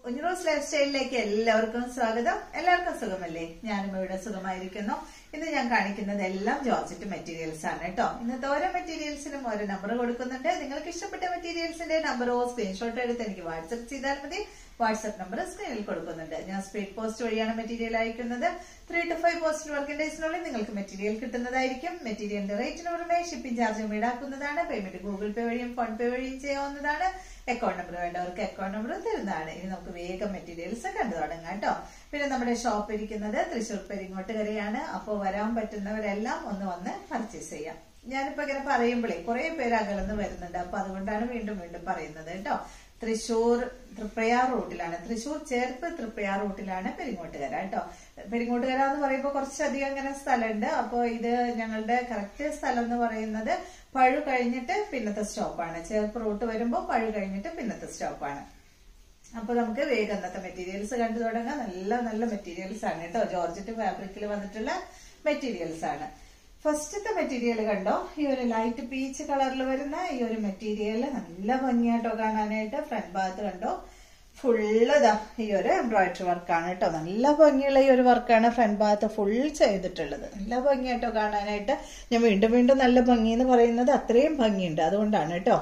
കുഞ്ഞുറോസ് life സ്റ്റൈലിലേക്ക് എല്ലാവർക്കും സ്വാഗതം എല്ലാവർക്കും സുഖമല്ലേ ഞാനും ഇവിടെ സുഖമായിരിക്കുന്നു ഇന്ന് ഞാൻ കാണിക്കുന്നത് എല്ലാം ജോർജറ്റ് മെറ്റീരിയൽസ് ആണ് കേട്ടോ ഇന്നത്തെ ഓരോ മെറ്റീരിയൽസിനും ഓരോ നമ്പർ കൊടുക്കുന്നുണ്ട് നിങ്ങൾക്ക് ഇഷ്ടപ്പെട്ട മെറ്റീരിയൽസിന്റെ നമ്പറോ സ്ക്രീൻഷോട്ട് എടുത്ത് എനിക്ക് വാട്സപ്പ് ചെയ്താൽ മതി വാട്സപ്പ് നമ്പർ സ്ക്രീനിൽ കൊടുക്കുന്നുണ്ട് ഞാൻ സ്പീഡ് പോസ്റ്റ് വഴിയാണ് മെറ്റീരിയൽ അയക്കുന്നത് three to five post working ഡേയ്സിനുള്ളിൽ നിങ്ങൾക്ക് മെറ്റീരിയൽ കിട്ടുന്നതായിരിക്കും മെറ്റീരിയലിന്റെ റേറ്റിന് പുറമെ ഷിപ്പിംഗ് ചാർജും ഈടാക്കുന്നതാണ് പേയ്മെന്റ് ഗൂഗിൾ പേ വഴിയും ഫോൺ പേ വഴിയും ചെയ്യാവുന്നതാണ് അക്കൗണ്ട് നമ്പർ വേണ്ടവർക്ക് അക്കൗണ്ട് നമ്പർ തരുന്നതാണ് ഇനി നമുക്ക് വേഗം മെറ്റീരിയൽസ് കണ്ടു തുടങ്ങാം കേട്ടോ പിന്നെ നമ്മുടെ ഷോപ്പ് ഇരിക്കുന്നത് തൃശ്ശൂർ പെരിങ്ങോട്ടുകരയാണ് അപ്പോൾ വരാൻ പറ്റുന്നവരെല്ലാം ഒന്ന് വന്ന് പർച്ചേസ് ചെയ്യാം ഞാനിപ്പോ ഇങ്ങനെ പറയുമ്പോഴേ കുറെ പേര് അകലന്ന് വരുന്നുണ്ട് അപ്പൊ അതുകൊണ്ടാണ് വീണ്ടും വീണ്ടും പറയുന്നത് കേട്ടോ തൃശ്ശൂർ തൃപ്രയാർ റൂട്ടിലാണ് തൃശ്ശൂർ ചേർപ്പ് തൃപ്രയാർ റൂട്ടിലാണ് പെരിങ്ങോട്ടുകര കേട്ടോ പെരിങ്ങോട്ടുകര എന്ന് പറയുമ്പോൾ കുറച്ചധികം ഇങ്ങനെ സ്ഥലമുണ്ട് അപ്പോൾ ഇത് ഞങ്ങളുടെ കറക്റ്റ് സ്ഥലം എന്ന് പറയുന്നത് പഴു കഴിഞ്ഞിട്ട് പിന്നത്തെ സ്റ്റോപ്പാണ് ചേർപ്പ് റൂട്ട് വരുമ്പോൾ പഴു കഴിഞ്ഞിട്ട് പിന്നത്തെ സ്റ്റോപ്പാണ് അപ്പൊ നമുക്ക് വേഗം അന്നത്തെ മെറ്റീരിയൽസ് കണ്ടു തുടങ്ങാം നല്ല നല്ല മെറ്റീരിയൽസ് ആണ് കേട്ടോ ജോർജറ്റ് ഫാബ്രിക്കിൽ വന്നിട്ടുള്ള മെറ്റീരിയൽസ് ആണ് ഫസ്റ്റത്തെ മെറ്റീരിയൽ കണ്ടോ ഈ ഒരു ലൈറ്റ് പീച്ച് കളറിൽ വരുന്ന ഈ ഒരു മെറ്റീരിയൽ നല്ല ഭംഗിയായിട്ടോ കാണാനായിട്ട് ഫ്രണ്ട് ഭാഗത്ത് കണ്ടോ ഫുള്ള് ഇതാ ഈ ഒരു എംബ്രോയിഡറി വർക്കാണ് കേട്ടോ നല്ല ഭംഗിയുള്ള ഈ ഒരു വർക്കാണ് ഫ്രണ്ട് ഭാഗത്ത് ഫുൾ ചെയ്തിട്ടുള്ളത് നല്ല ഭംഗിയായിട്ടോ കാണാനായിട്ട് ഞാൻ വീണ്ടും വീണ്ടും നല്ല ഭംഗി എന്ന് പറയുന്നത് അത്രയും ഭംഗിയുണ്ട് അതുകൊണ്ടാണ് കേട്ടോ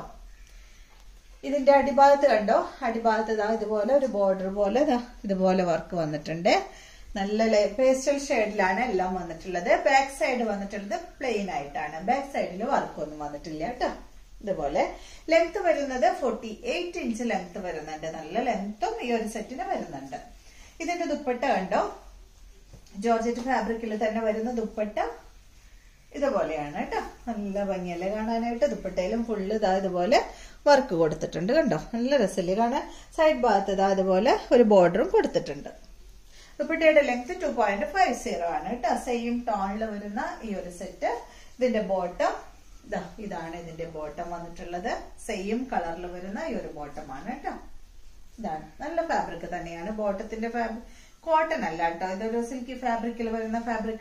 ഇതിന്റെ അടിഭാഗത്ത് കണ്ടോ അടിഭാഗത്ത് ഇതാ ഇതുപോലെ ഒരു ബോർഡർ പോലെ ഇതാ ഇതുപോലെ വർക്ക് വന്നിട്ടുണ്ട് നല്ല പേസ്റ്റൽ ഷെയ്ഡിലാണ് എല്ലാം വന്നിട്ടുള്ളത് ബാക്ക് സൈഡ് വന്നിട്ടുള്ളത് പ്ലെയിൻ ആയിട്ടാണ് ബാക്ക് സൈഡിൽ വർക്കൊന്നും വന്നിട്ടില്ല കേട്ടോ ഇതുപോലെ ലെങ്ത് വരുന്നത് ഫോർട്ടി എയ്റ്റ് ഇഞ്ച് ലെങ്ത് വരുന്നുണ്ട് നല്ല ലെങ്ത്തും ഈ ഒരു സെറ്റിന് വരുന്നുണ്ട് ഇതിന്റെ ദുപ്പട്ട കണ്ടോ ജോർജറ്റ് ഫാബ്രിക്കിൽ തന്നെ വരുന്ന ദുപ്പട്ട ഇതുപോലെയാണ് കേട്ടോ നല്ല ഭംഗിയല്ലേ കാണാനായിട്ട് ദുപ്പട്ടയിലും ഫുള്ള് ഇതാ ഇതുപോലെ വർക്ക് കൊടുത്തിട്ടുണ്ട് കണ്ടോ നല്ല രസമല്ലേ കാണാൻ സൈഡ് ഭാഗത്ത് ഇതാ ഇതുപോലെ ഒരു ബോർഡറും കൊടുത്തിട്ടുണ്ട് ദുപ്പട്ടയുടെ length two point five zero ആണ് കേട്ടോ സെയിം ടോണിൽ വരുന്ന ഈ ഒരു സെറ്റ് ഇതിന്റെ ബോട്ടം ഇതാ ഇതാണ് ഇതിന്റെ ബോട്ടം വന്നിട്ടുള്ളത് സെയിം കളറിൽ വരുന്ന ഈ ഒരു ബോട്ടമാണ് കേട്ടോ ഇതാണ് നല്ല ഫാബ്രിക് തന്നെയാണ് ബോട്ടത്തിന്റെ ഫാബ്രിക് കോട്ടൺ അല്ല കേട്ടോ ഇതൊരു സിൽക്കി ഫാബ്രിക്കിൽ വരുന്ന ഫാബ്രിക്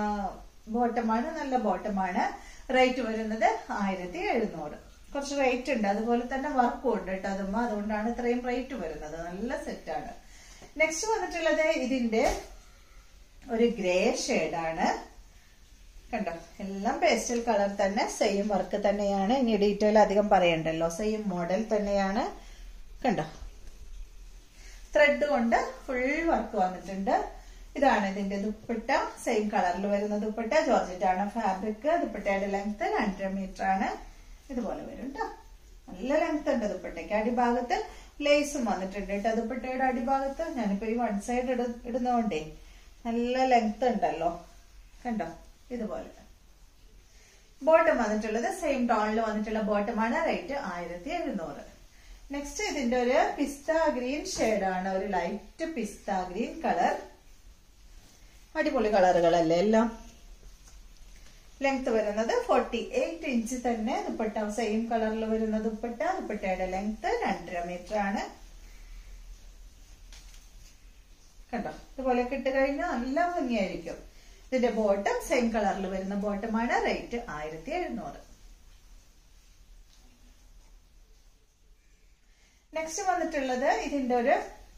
ബോട്ടമാണ് നല്ല ബോട്ടമാണ് റേറ്റ് വരുന്നത് ആയിരത്തി എഴുന്നൂറ് കുറച്ച് റേറ്റ് ഉണ്ട് അതുപോലെ തന്നെ വർക്കും ഉണ്ട് കേട്ടോ അതുമ്മ അതുകൊണ്ടാണ് ഇത്രയും റേറ്റ് വരുന്നത് നല്ല സെറ്റാണ് നെക്സ്റ്റ് വന്നിട്ടുള്ളത് ഇതിന്റെ ഒരു ഗ്രേ ഷെയ്ഡാണ് കണ്ടോ എല്ലാം പേസ്റ്റൽ കളർ തന്നെ സെയിം വർക്ക് തന്നെയാണ് ഇനി ഡീറ്റെയിൽ അധികം പറയണ്ടല്ലോ സെയിം മോഡൽ തന്നെയാണ് കണ്ടോ ത്രെഡ് കൊണ്ട് ഫുൾ വർക്ക് വന്നിട്ടുണ്ട് ഇതാണ് ഇതിന്റെ ദുപ്പട്ട സെയിം കളറിൽ വരുന്ന ദുപ്പട്ട ജോർജറ്റ് ആണ് ഫാബ്രിക് ദുപ്പട്ടയുടെ ലെങ്ത് രണ്ടര മീറ്റർ ആണ് ഇതുപോലെ വരും കേട്ടോ നല്ല ലെങ്ത് ഉണ്ട് ദുപ്പട്ടയ്ക്ക് അടിഭാഗത്ത് ലേസും വന്നിട്ടുണ്ട് കേട്ടോ ദുപ്പട്ടയുടെ അടിഭാഗത്ത് ഞാനിപ്പോ ഈ വൺ സൈഡ് ഇട ഇടുന്നോണ്ടേ നല്ല ലെങ്ത് ഉണ്ടല്ലോ കണ്ടോ ഇതുപോലെ ബോട്ടം വന്നിട്ടുള്ളത് സെയിം ടോണിൽ വന്നിട്ടുള്ള ബോട്ടമാണ് റേറ്റ് ആയിരത്തി എഴുന്നൂറ് നെക്സ്റ്റ് ഇതിന്റെ ഒരു പിസ്ത ഗ്രീൻ ഷെയ്ഡാണ് ഒരു ലൈറ്റ് പിസ്ത ഗ്രീൻ കളർ അടിപൊളി കളറുകളല്ലേ എല്ലാം ലെങ്ത് വരുന്നത് ഫോർട്ടി എയ്റ്റ് ഇഞ്ച് തന്നെ ദുപ്പട്ട സെയിം കളറിൽ വരുന്ന ദുപ്പട്ട ദുപ്പട്ടയുടെ ലെങ്ത് രണ്ടര മീറ്റർ ആണ് കണ്ടോ ഇതുപോലെ കിട്ടി കഴിഞ്ഞാൽ നല്ല ഭംഗിയായിരിക്കും ഇതിന്റെ ബോട്ടം സെയിം കളറിൽ വരുന്ന ബോട്ടമാണ് റേറ്റ് ആയിരത്തി എഴുന്നൂറ് നെക്സ്റ്റ് വന്നിട്ടുള്ളത് ഇതിന്റെ ഒരു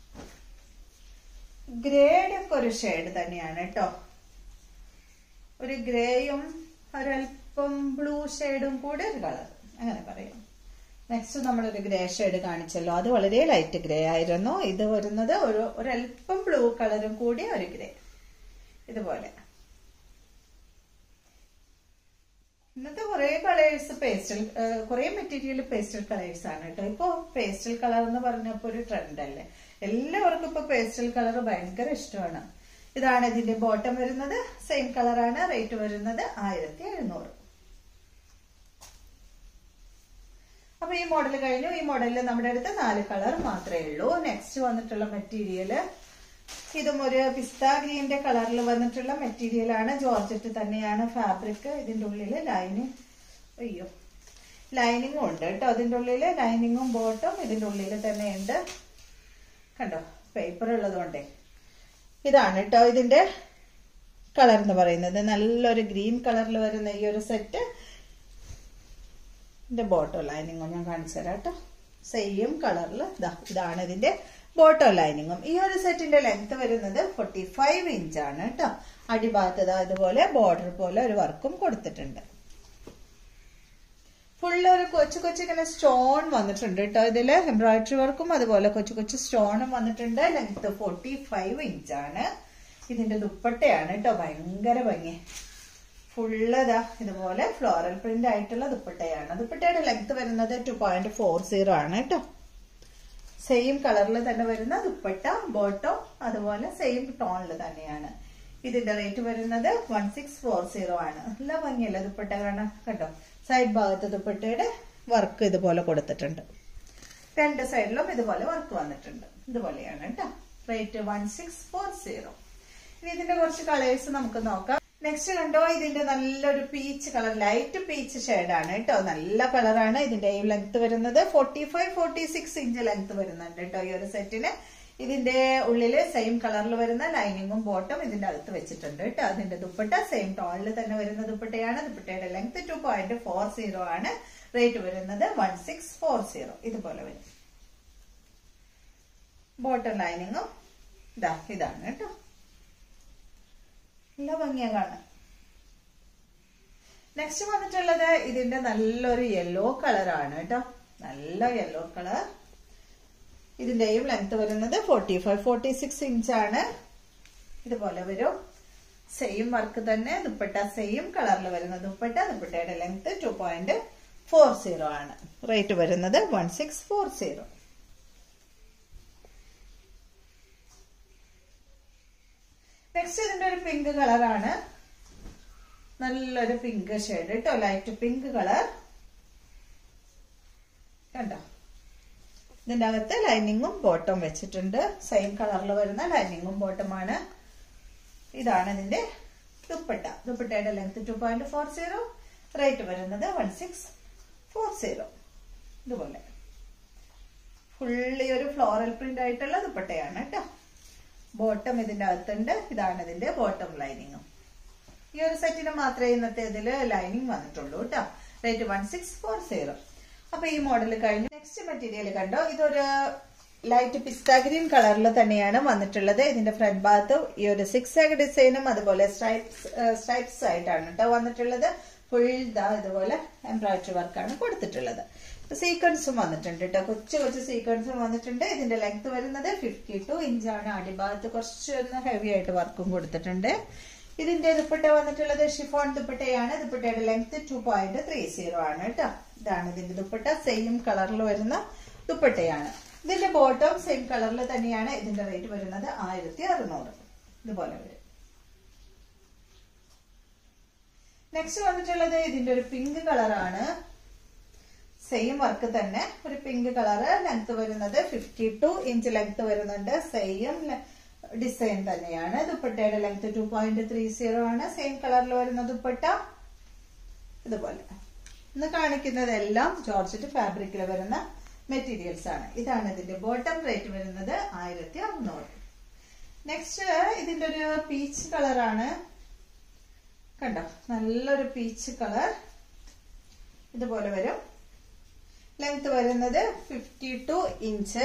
ഗ്രേഡ് ഒക്കെ ഒരു ഷെയ്ഡ് തന്നെയാണ് കേട്ടോ ഒരു ഗ്രേയും ഒരല്പം ബ്ലൂ ഷെയ്ഡും കൂടി ഒരു കളർ അങ്ങനെ പറയാം നെക്സ്റ്റ് നമ്മളൊരു ഗ്രേ ഷെയ്ഡ് കാണിച്ചല്ലോ അത് വളരെ ലൈറ്റ് ഗ്രേ ആയിരുന്നു ഇത് വരുന്നത് ഒരു ഒരല്പം ബ്ലൂ കളറും കൂടി ഒരു ഗ്രേ ഇതുപോലെ ഇന്നത്തെ കുറെ കളേഴ്സ് പേസ്റ്റൽ കുറെ മെറ്റീരിയൽ പേസ്റ്റൽ കളേഴ്സ് ആണ് കേട്ടോ ഇപ്പൊ പേസ്റ്റൽ കളർ എന്ന് പറഞ്ഞപ്പോ ഒരു ട്രെൻഡ് അല്ലേ എല്ലാവർക്കും ഇപ്പൊ പേസ്റ്റൽ കളർ ഭയങ്കര ഇഷ്ടമാണ് ഇതാണ് ഇതിന്റെ ബോട്ടം വരുന്നത് സെയിം കളറാണ് റേറ്റ് വരുന്നത് ആയിരത്തി എഴുന്നൂറ് അപ്പൊ ഈ മോഡൽ കഴിഞ്ഞു ഈ മോഡലിൽ നമ്മുടെ അടുത്ത് നാല് കളർ മാത്രമേ ഉള്ളൂ നെക്സ്റ്റ് വന്നിട്ടുള്ള മെറ്റീരിയല് ഇതും ഒരു പിസ്ത ഗ്രീന്റെ കളറിൽ വന്നിട്ടുള്ള മെറ്റീരിയൽ ആണ് ജോർജറ്റ് തന്നെയാണ് ഫാബ്രിക് ഇതിന്റെ ഉള്ളില് ലൈനിങ് അയ്യോ ലൈനിങ്ങും ഉണ്ട് കേട്ടോ അതിന്റെ ഉള്ളില് ലൈനിങ്ങും ബോട്ടും ഇതിന്റെ ഉള്ളിൽ തന്നെ ഉണ്ട് കണ്ടോ പേപ്പർ ഉള്ളതുകൊണ്ടേ ഇതാണ് കേട്ടോ ഇതിന്റെ കളർ എന്ന് പറയുന്നത് നല്ലൊരു ഗ്രീൻ കളറിൽ വരുന്ന ഈ ഒരു സെറ്റ് ഇതിന്റെ ബോട്ടോ ലൈനിങ്ങോ ഞാൻ കാണിച്ചു തരാം കേട്ടോ സെയിം കളറിൽ ഇതാ ഇതാണ് ഇതിന്റെ ബോട്ടം ലൈനിങ്ങും ഈ ഒരു സെറ്റിന്റെ ലെങ്ത് വരുന്നത് ഫോർട്ടി ഫൈവ് ഇഞ്ച് ആണ് കേട്ടോ അടിഭാഗത്ത് ഇതുപോലെ ബോർഡർ പോലെ ഒരു വർക്കും കൊടുത്തിട്ടുണ്ട് ഫുള്ള് ഒരു കൊച്ചു കൊച്ചു ഇങ്ങനെ സ്റ്റോൺ വന്നിട്ടുണ്ട് കേട്ടോ ഇതില് എംബ്രോയിഡറി വർക്കും അതുപോലെ കൊച്ചു കൊച്ചു സ്റ്റോണും വന്നിട്ടുണ്ട് ലെങ്ത് ഫോർട്ടി ഫൈവ് ഇഞ്ച് ആണ് ഇതിന്റെ ദുപ്പട്ടയാണ് കേട്ടോ ഭയങ്കര ഭംഗി ഫുള്ളതാ ഇതുപോലെ ഫ്ലോറൽ പ്രിന്റ് ആയിട്ടുള്ള ദുപ്പട്ടയാണ് ദുപ്പട്ടയുടെ ലെങ്ത് വരുന്നത് ടു പോയിന്റ് ഫോർ സീറോ ആണ് കേട്ടോ സെയിം കളറിൽ തന്നെ വരുന്ന ദുപ്പട്ട ബോട്ടോ അതുപോലെ സെയിം ടോണിൽ തന്നെയാണ് ഇതിന്റെ റേറ്റ് വരുന്നത് വൺ സിക്സ് ഫോർ സീറോ ആണ് നല്ല ഭംഗിയല്ല ദുപ്പട്ട കാണാൻ കണ്ടോ സൈഡ് ഭാഗത്ത് ദുപ്പട്ടയുടെ വർക്ക് ഇതുപോലെ കൊടുത്തിട്ടുണ്ട് രണ്ട് സൈഡിലും ഇതുപോലെ വർക്ക് വന്നിട്ടുണ്ട് ഇതുപോലെയാണ് കേട്ടോ rate one six four zero ഇനി ഇതിന്റെ കുറച്ച് കളേഴ്സ് നമുക്ക് നോക്കാം നെക്സ്റ്റ് കണ്ടോ ഇതിന്റെ നല്ലൊരു പീച്ച് കളർ ലൈറ്റ് പീച്ച് ഷെയ്ഡാണ് കേട്ടോ നല്ല കളറാണ് ഇതിന്റെ ഈ ലെങ്ത് വരുന്നത് forty five forty six inch length വരുന്നുണ്ട് കേട്ടോ ഈ ഒരു സെറ്റിന് ഇതിന്റെ ഉള്ളില് സെയിം കളറിൽ വരുന്ന ലൈനിങ്ങും ബോട്ടം ഇതിന്റെ അകത്ത് വെച്ചിട്ടുണ്ട് കേട്ടോ അതിന്റെ ദുപ്പട്ട സെയിം ടോണിൽ തന്നെ വരുന്ന ദുപ്പട്ടയാണ് ദുപ്പട്ടയുടെ length two point four zero ആണ് റേറ്റ് വരുന്നത് വൺ സിക്സ് ഫോർ സീറോ ഇതുപോലെ വരും ബോട്ടം ലൈനിങ്ങും ഇതാ ഇതാണ് കേട്ടോ നല്ല ഭംഗിയാ കാണാൻ നെക്സ്റ്റ് വന്നിട്ടുള്ളത് ഇതിന്റെ നല്ലൊരു യെല്ലോ കളറാണ് കേട്ടോ നല്ല യെല്ലോ കളർ ഇതിന്റെയും ലെങ്ത് വരുന്നത് ഫോർട്ടി ഫൈവ് ഫോർട്ടി സിക്സ് ഇഞ്ചാണ് ഇതുപോലെ വരും സെയിം വർക്ക് തന്നെ ദുപ്പട്ട സെയിം കളറിൽ വരുന്ന ദുപ്പട്ട ദുപ്പട്ടയുടെ length two point four zero ആണ് റേറ്റ് വരുന്നത് one six four zero next ഇതിന്റെ ഒരു പിങ്ക് കളറാണ് നല്ലൊരു പിങ്ക് ഷെയ്ഡ് കേട്ടോ ലൈറ്റ് പിങ്ക് കളർ കണ്ടോ ഇതിന്റെ അകത്ത് ലൈനിങ്ങും ബോട്ടം വെച്ചിട്ടുണ്ട് സെയിം കളറിൽ വരുന്ന ലൈനിങ്ങും ബോട്ടമാണ് ഇതാണ് ഇതിന്റെ ദുപ്പട്ട ദുപ്പട്ടയുടെ length two point four zero rate വരുന്നത് വൺ സിക്സ് ഫോർ സീറോ ഇതുപോലെ ഫുള്ളി ഒരു ഫ്ലോറൽ പ്രിന്റ് ആയിട്ടുള്ള ദുപ്പട്ടയാണ് കേട്ടോ ബോട്ടം ഇതിന്റെ അകത്തുണ്ട് ഇതാണ് ഇതിന്റെ ബോട്ടം ലൈനിങ്ങും ഈ ഒരു സെറ്റിന് മാത്രമേ ഇന്നത്തെ ഇതില് ലൈനിങ് വന്നിട്ടുള്ളൂ കേട്ടോ rate one six four zero അപ്പൊ ഈ മോഡൽ കഴിഞ്ഞു നെക്സ്റ്റ് മെറ്റീരിയൽ കണ്ടോ ഇതൊരു ലൈറ്റ് പിസ്ത ഗ്രീൻ കളറിൽ തന്നെയാണ് വന്നിട്ടുള്ളത് ഇതിന്റെ ഫ്രണ്ട് ഭാഗത്ത് ഈ ഒരു സിക്സ് ആഗ് ഡിസൈനും അതുപോലെ സ്ട്രൈപ്സ് സ്ട്രൈപ്സ് ആയിട്ടാണ് കേട്ടോ വന്നിട്ടുള്ളത് ഫുൾ ഇതാ ഇതുപോലെ എംബ്രോയിഡറി വർക്കാണ് കൊടുത്തിട്ടുള്ളത് സീക്വൻസും വന്നിട്ടുണ്ട് കേട്ടോ കൊച്ചു കൊച്ചു സീക്വൻസും വന്നിട്ടുണ്ട് ഇതിന്റെ ലെങ്ത് വരുന്നത് ഫിഫ്റ്റി ടു ഇഞ്ചാണ് അടിഭാഗത്ത് കുറച്ചൊന്ന് ഹെവി ആയിട്ട് വർക്കും കൊടുത്തിട്ടുണ്ട് ഇതിന്റെ ദുപ്പട്ട വന്നിട്ടുള്ളത് ഷിഫോൺ ദുപ്പട്ടയാണ് ദുപ്പട്ടയുടെ length two point three zero ആണ് കേട്ടോ ഇതാണ് ഇതിന്റെ ദുപ്പട്ട സെയിം കളറിൽ വരുന്ന ദുപ്പട്ടയാണ് ഇതിന്റെ ബോട്ടം സെയിം കളറിൽ തന്നെയാണ് ഇതിന്റെ റേറ്റ് വരുന്നത് ആയിരത്തി അറുന്നൂറ് ഇതുപോലെ വരും നെക്സ്റ്റ് വന്നിട്ടുള്ളത് ഇതിന്റെ ഒരു പിങ്ക് കളറാണ് സെയിം വർക്ക് തന്നെ ഒരു പിങ്ക് കളറ് ലെങ്ത് വരുന്നത് ഫിഫ്റ്റി ടു ഇഞ്ച് ലെങ്ത് വരുന്നുണ്ട് സെയിം ഡിസൈൻ തന്നെയാണ് ദുപ്പട്ടയുടെ length two point three zero ആണ് സെയിം കളറിൽ വരുന്ന ദുപ്പട്ട ഇതുപോലെ ഇന്ന് കാണിക്കുന്നതെല്ലാം ജോർജറ്റ് ഫാബ്രിക്കിൽ വരുന്ന മെറ്റീരിയൽസ് ആണ് ഇതാണ് ഇതിന്റെ ബോട്ടം റേറ്റ് വരുന്നത് ആയിരത്തി അറുന്നൂറ് നെക്സ്റ്റ് ഇതിന്റെ ഒരു പീച്ച് കളറാണ് കണ്ടോ നല്ലൊരു പീച്ച് കളർ ഇതുപോലെ വരും ലെങ്ത് വരുന്നത് ഫിഫ്റ്റി ടു ഇഞ്ച്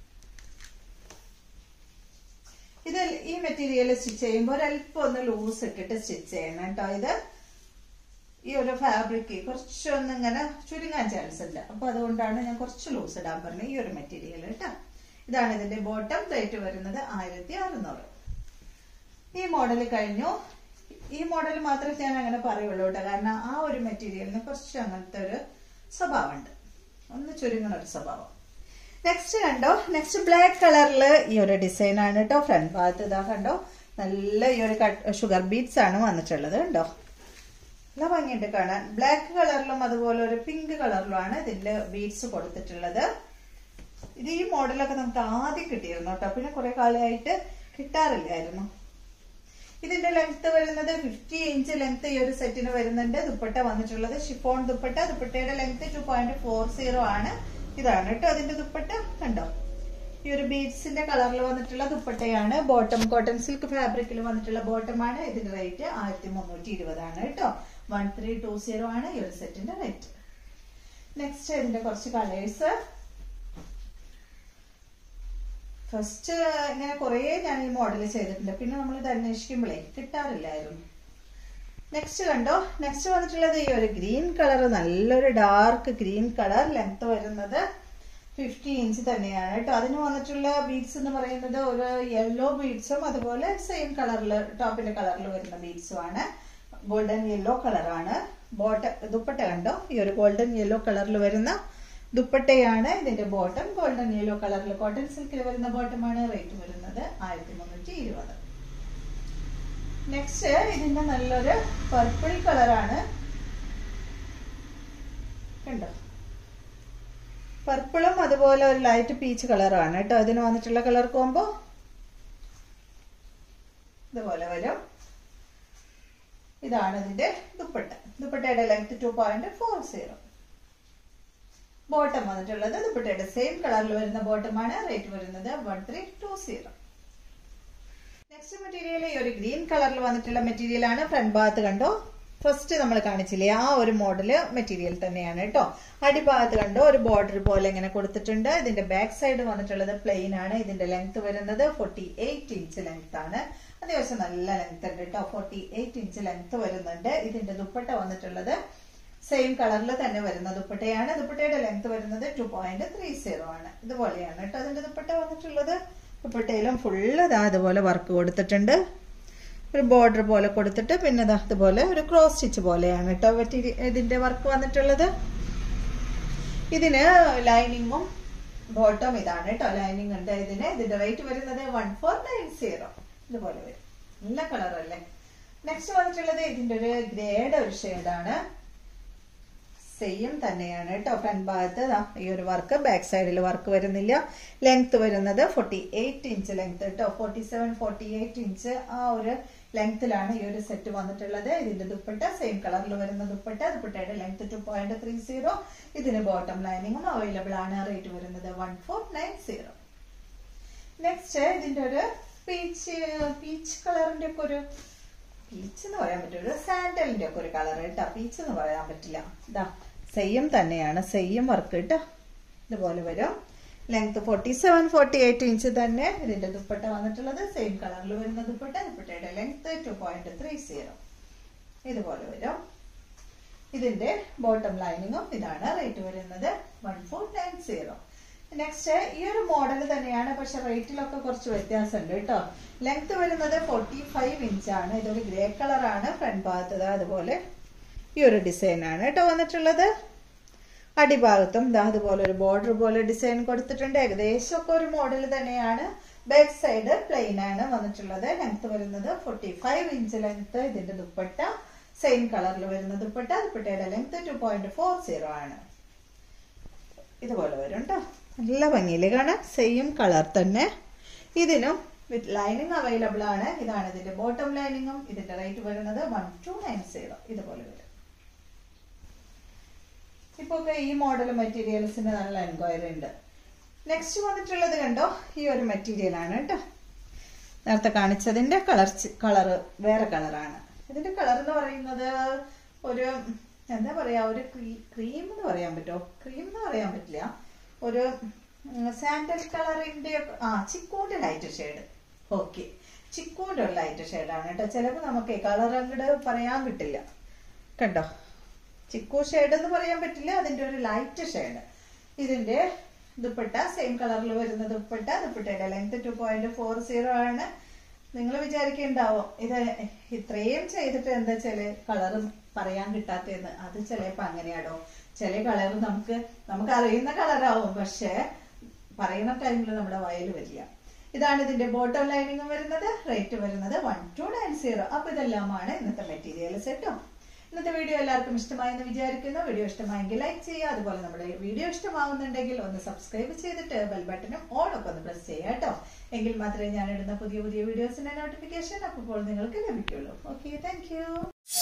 ഇത് ഈ മെറ്റീരിയൽ സ്റ്റിച്ച് ചെയ്യുമ്പോൾ ഒരല്പം ഒന്ന് ലൂസ് ഇട്ടിട്ട് സ്റ്റിച്ച് ചെയ്യണം കേട്ടോ ഇത് ഈ ഒരു ഫാബ്രിക് കുറച്ചൊന്ന് ഇങ്ങനെ ചുരുങ്ങാൻ ചാൻസ് ഉണ്ട് അപ്പൊ അതുകൊണ്ടാണ് ഞാൻ കുറച്ച് ലൂസ് ഇടാൻ പറഞ്ഞത് ഈ ഒരു മെറ്റീരിയൽ കേട്ടോ ഇതാണ് ഇതിന്റെ ബോട്ടം റേറ്റ് വരുന്നത് ആയിരത്തി അറുന്നൂറ് ഈ മോഡൽ കഴിഞ്ഞു ഈ മോഡൽ മാത്രമേ ഞാൻ അങ്ങനെ പറയുള്ളൂ കേട്ടോ കാരണം ആ ഒരു മെറ്റീരിയലിന് കുറച്ച് അങ്ങനത്തെ ഒരു സ്വഭാവമുണ്ട് ഒന്ന് ചുരുങ്ങുന്ന ഒരു സ്വഭാവം നെക്സ്റ്റ് കണ്ടോ നെക്സ്റ്റ് ബ്ലാക്ക് കളറിൽ ഈ ഒരു ഡിസൈൻ ആണ് കേട്ടോ ഫ്രണ്ട് ഭാഗത്ത് ഇതാ കണ്ടോ നല്ല ഈ ഒരു ഷുഗർ ബീറ്റ്സ് ആണ് വന്നിട്ടുള്ളത് കണ്ടോ നല്ല ഭംഗിയുണ്ട് കാണാൻ ബ്ലാക്ക് കളറിലും അതുപോലെ ഒരു പിങ്ക് കളറിലുമാണ് ഇതിന്റെ ബീഡ്സ് കൊടുത്തിട്ടുള്ളത് ഇത് ഈ മോഡലൊക്കെ നമുക്ക് ആദ്യം കിട്ടിയിരുന്നു കേട്ടോ പിന്നെ കുറെ കാലമായിട്ട് കിട്ടാറില്ലായിരുന്നു ഇതിന്റെ ലെങ്ത് വരുന്നത് ഫിഫ്റ്റി ഇഞ്ച് ലെങ്ത് ഈ ഒരു സെറ്റിന് വരുന്നുണ്ട് ദുപ്പട്ട വന്നിട്ടുള്ളത് ഷിഫോൺ ദുപ്പട്ട ദുപ്പട്ടയുടെ length two point four zero ആണ് ഇതാണ് കേട്ടോ അതിന്റെ ദുപ്പട്ട കണ്ടോ ഈ ഒരു ബീഡ്സിന്റെ കളറിൽ വന്നിട്ടുള്ള ദുപ്പട്ടയാണ് ബോട്ടം കോട്ടൺ സിൽക്ക് ഫാബ്രിക്കിൽ വന്നിട്ടുള്ള ബോട്ടമാണ് ഇതിന്റെ റേറ്റ് ആയിരത്തി മുന്നൂറ്റി ഇരുപതാണ് കേട്ടോ വൺ ത്രീ ടു സീറോ ആണ് ഈ ഒരു സെറ്റിന്റെ റേറ്റ് നെക്സ്റ്റ് ഇതിന്റെ കുറച്ച് കളേഴ്സ് ഫസ്റ്റ് ഇങ്ങനെ കുറേ ഞാൻ ഈ മോഡൽ ചെയ്തിട്ടുണ്ട് പിന്നെ നമ്മൾ ഇത് അന്വേഷിക്കുമ്പോഴേ കിട്ടാറില്ലായിരുന്നു നെക്സ്റ്റ് കണ്ടോ നെക്സ്റ്റ് വന്നിട്ടുള്ളത് ഈ ഒരു ഗ്രീൻ കളർ നല്ലൊരു ഡാർക്ക് ഗ്രീൻ കളർ ലെങ്ത് വരുന്നത് ഫിഫ്റ്റി ഇഞ്ച് തന്നെയാണ് കേട്ടോ അതിന് വന്നിട്ടുള്ള ബീഡ്സ് എന്ന് പറയുന്നത് ഒരു യെല്ലോ ബീഡ്സും അതുപോലെ സെയിം കളറിൽ ടോപ്പിന്റെ കളറിൽ വരുന്ന ബീഡ്സും ആണ് ഗോൾഡൻ യെല്ലോ കളറാണ് ബോട്ടം ദുപ്പട്ട കണ്ടോ ഈ ഒരു ഗോൾഡൻ യെല്ലോ കളറിൽ വരുന്ന ദുപ്പട്ടയാണ് ഇതിന്റെ ബോട്ടം ഗോൾഡൻ യെല്ലോ കളറിൽ കോട്ടൺ സിൽക്കിൽ വരുന്ന ബോട്ടമാണ് റേറ്റ് വരുന്നത് ആയിരത്തി മുന്നൂറ്റി ഇരുപത് നെക്സ്റ്റ് ഇതിന്റെ നല്ലൊരു പർപ്പിൾ കളറാണ് കണ്ടോ പർപ്പിളും അതുപോലെ ഒരു ലൈറ്റ് പീച്ച് കളറാണ് കേട്ടോ ഇതിന് വന്നിട്ടുള്ള കളർ കോമ്പോ ഇതുപോലെ വരും ഇതാണ് ഇതിന്റെ ദുപ്പട്ട ദുപ്പട്ടയുടെ length two point four zero bottom വന്നിട്ടുള്ളത് ദുപ്പട്ടയുടെ സെയിം കളറിൽ വരുന്ന ബോട്ടമാണ് റേറ്റ് വരുന്നത് one three two zero next material ഈ ഒരു ഗ്രീൻ കളറിൽ വന്നിട്ടുള്ള മെറ്റീരിയൽ ആണ് ഫ്രണ്ട് ഭാഗത്ത് കണ്ടോ ഫസ്റ്റ് നമ്മൾ കാണിച്ചില്ലേ ആ ഒരു മോഡല് മെറ്റീരിയൽ തന്നെയാണ് കേട്ടോ അടിഭാഗത്ത് കണ്ടോ ഒരു ബോർഡർ പോലെ ഇങ്ങനെ കൊടുത്തിട്ടുണ്ട് ഇതിന്റെ ബാക്ക് സൈഡ് വന്നിട്ടുള്ളത് പ്ലെയിൻ ആണ് ഇതിന്റെ ലെങ്ത് വരുന്നത് ഫോർട്ടി എയ്റ്റ് ഇഞ്ച് ലെങ്ത് ആണ് അത്യാവശ്യം നല്ല ലെങ്ത് ഉണ്ട് കേട്ടോ ഫോർട്ടി എയ്റ്റ് ഇഞ്ച് ലെങ്ത് വരുന്നുണ്ട് ഇതിന്റെ ദുപ്പട്ട വന്നിട്ടുള്ളത് സെയിം കളറിൽ തന്നെ വരുന്ന ദുപ്പട്ടയാണ് ദുപ്പട്ടയുടെ ലെങ്ത് വരുന്നത് ടു പോയിന്റ് ത്രീ സീറോ ആണ് ഇതുപോലെയാണ് കേട്ടോ അതിന്റെ ദുപ്പട്ട വന്നിട്ടുള്ളത് ദുപ്പട്ടയിലും ഫുള്ള് ഇതാ അതുപോലെ വർക്ക് കൊടുത്തിട്ടുണ്ട് ഒരു ബോർഡർ പോലെ കൊടുത്തിട്ട് പിന്നെ ദാ അതുപോലെ ഒരു ക്രോസ് സ്റ്റിച്ച് പോലെയാണ് കേട്ടോ മെറ്റീരിയൽ ഇതിന്റെ വർക്ക് വന്നിട്ടുള്ളത് ഇതിന് ലൈനിങ്ങും ബോട്ടം ഇതാണ് കേട്ടോ ലൈനിങ് ഉണ്ട് ഇതിന് ഇതിന്റെ റേറ്റ് വരുന്നത് വൺ ഫോർ നയൻ സീറോ ഇതുപോലെ വരും നല്ല കളർ അല്ലേ നെക്സ്റ്റ് വന്നിട്ടുള്ളത് ഇതിന്റെ ഒരു ഗ്രേഡ് ഒരു ഷെയ്ഡാണ് സെയിം തന്നെയാണ് കേട്ടോ ഫ്രണ്ട് ഭാഗത്ത് ദാ ഈ ഒരു വർക്ക് ബാക്ക് സൈഡിൽ വർക്ക് വരുന്നില്ല ലെങ്ത് വരുന്നത് ഫോർട്ടി എയ്റ്റ് ഇഞ്ച് ലെങ്ത് കേട്ടോ forty seven forty eight inch ആ ഒരു ലെങ്ത്തിലാണ് ഈ ഒരു സെറ്റ് വന്നിട്ടുള്ളത് ഇതിന്റെ ദുപ്പട്ട സെയിം കളറിൽ വരുന്ന ദുപ്പട്ട ദുപ്പട്ടയുടെ length two point three zero ഇതിന് ബോട്ടം ലൈനിങ്ങും അവൈലബിൾ ആണ് റേറ്റ് വരുന്നത് one four nine zero next ഇതിന്റെ ഒരു പീച്ച് പീച്ച് കളറിന്റെ ഒക്കെ ഒരു പീച്ച് എന്ന് പറയാൻ പറ്റില്ല ഒരു സാൻഡലിന്റെ ഒക്കെ ഒരു കളർ കേട്ടോ പീച്ച് എന്ന് പറയാൻ പറ്റില്ല ഇതാ സെയ്യം തന്നെയാണ് സെയ്യം വർക്ക് കേട്ടോ ഇതുപോലെ വരും length forty seven forty eight inch തന്നെ ഇതിന്റെ ദുപ്പട്ട വന്നിട്ടുള്ളത് സെയിം കളറിൽ വരുന്ന ദുപ്പട്ട ദുപ്പട്ടയുടെ length two point three zero ഇതുപോലെ വരും ഇതിന്റെ ബോട്ടം ലൈനിങ്ങും ഇതാണ് റേറ്റ് വരുന്നത് one four nine zero next ഈ ഒരു മോഡൽ തന്നെയാണ് പക്ഷെ റേറ്റിലൊക്കെ കുറച്ച് വ്യത്യാസമുണ്ട് കേട്ടോ ലെങ്ത് വരുന്നത് ഫോർട്ടി ഫൈവ് ഇഞ്ചാണ് ഇതൊരു ഗ്രേ കളറാണ് ഫ്രണ്ട് ഭാഗത്ത് അതുപോലെ ഈ ഒരു ഡിസൈൻ ആണ് കേട്ടോ വന്നിട്ടുള്ളത് അടിഭാഗത്തും ദാ അതുപോലെ ഒരു ബോർഡർ പോലെ ഡിസൈൻ കൊടുത്തിട്ടുണ്ട് ഏകദേശം ഒക്കെ ഒരു മോഡൽ തന്നെയാണ് ബാക്ക് സൈഡ് പ്ലെയിൻ ആണ് വന്നിട്ടുള്ളത് ലെങ്ത് വരുന്നത് ഫോർട്ടി ഫൈവ് ഇഞ്ച് ലെങ്ത് ഇതിന്റെ ദുപ്പട്ട സെയിം കളറിൽ വരുന്ന ദുപ്പട്ട ദുപ്പട്ടയുടെ length two point four zero ആണ് ഇതുപോലെ വരും കേട്ടോ നല്ല ഭംഗിയിൽ കാണാൻ സെയിം കളർ തന്നെ ഇതിനും വിത്ത് ലൈനിങ് അവൈലബിൾ ആണ് ഇതാണ് ഇതിന്റെ ബോട്ടം ലൈനിങ്ങും ഇതിന്റെ റേറ്റ് വരുന്നത് വൺ ടു നയൻ സീറോ ഇതുപോലെ വരും ഇപ്പൊ ഒക്കെ ഈ മോഡൽ മെറ്റീരിയൽസിന് നല്ല എൻക്വയറി ഉണ്ട് നെക്സ്റ്റ് വന്നിട്ടുള്ളത് കണ്ടോ ഈ ഒരു മെറ്റീരിയൽ ആണ് കേട്ടോ നേരത്തെ കാണിച്ചതിന്റെ കളർ കളറ് വേറെ കളറാണ് ഇതിന്റെ കളർ എന്ന് പറയുന്നത് ഒരു എന്താ പറയാ ഒരു ക്രീം എന്ന് പറയാൻ പറ്റുമോ ക്രീം എന്ന് പറയാൻ പറ്റില്ല ഒരു സാൻഡൽ കളറിന്റെ ആ ചിക്കൂന്റെ ലൈറ്റ് ഷെയ്ഡ് ഓക്കെ ചിക്കൂന്റെ ഒരു ലൈറ്റ് ഷെയ്ഡാണ് കേട്ടോ ചിലപ്പോൾ നമുക്ക് കളർ അങ്ങോട്ട് പറയാൻ കിട്ടില്ല കണ്ടോ ചിക്കു ഷെയ്ഡ് എന്ന് പറയാൻ പറ്റില്ല അതിന്റെ ഒരു ലൈറ്റ് ഷെയ്ഡ് ഇതിന്റെ ദുപ്പട്ട സെയിം കളറിൽ വരുന്ന ദുപ്പട്ട ദുപ്പട്ടയുടെ length two point four zero ആണ് നിങ്ങൾ വിചാരിക്കുന്നുണ്ടാവും ഇത് ഇത്രയും ചെയ്തിട്ട് എന്താ ചില കളറും പറയാൻ കിട്ടാത്തതെന്ന് അത് ചിലപ്പോ അങ്ങനെയാണോ ചില കളർ നമുക്ക് നമുക്ക് അറിയുന്ന കളറാവും പക്ഷെ പറയുന്ന ടൈമിൽ നമ്മുടെ വയൽ വരില്ല ഇതാണ് ഇതിന്റെ ബോട്ടം ലൈനിങ്ങും വരുന്നത് റേറ്റ് വരുന്നത് വൺ ടു നയൻ സീറോ അപ്പൊ ഇതെല്ലാമാണ് ഇന്നത്തെ മെറ്റീരിയൽസ് കേട്ടോ ഇന്നത്തെ വീഡിയോ എല്ലാവർക്കും ഇഷ്ടമായി എന്ന് വിചാരിക്കുന്നു വീഡിയോ ഇഷ്ടമായെങ്കിൽ ലൈക്ക് ചെയ്യുക അതുപോലെ നമ്മുടെ വീഡിയോ ഇഷ്ടമാവുന്നുണ്ടെങ്കിൽ ഒന്ന് സബ്സ്ക്രൈബ് ചെയ്തിട്ട് ബെൽ ബട്ടണും ഓൺ ഒക്കെ ഒന്ന് പ്രസ് ചെയ്യുക കേട്ടോ എങ്കിൽ മാത്രമേ ഞാൻ ഇടുന്ന പുതിയ പുതിയ വീഡിയോസിന്റെ നോട്ടിഫിക്കേഷൻ അപ്പോൾ നിങ്ങൾക്ക് ലഭിക്കുള്ളൂ ഓക്കെ താങ്ക്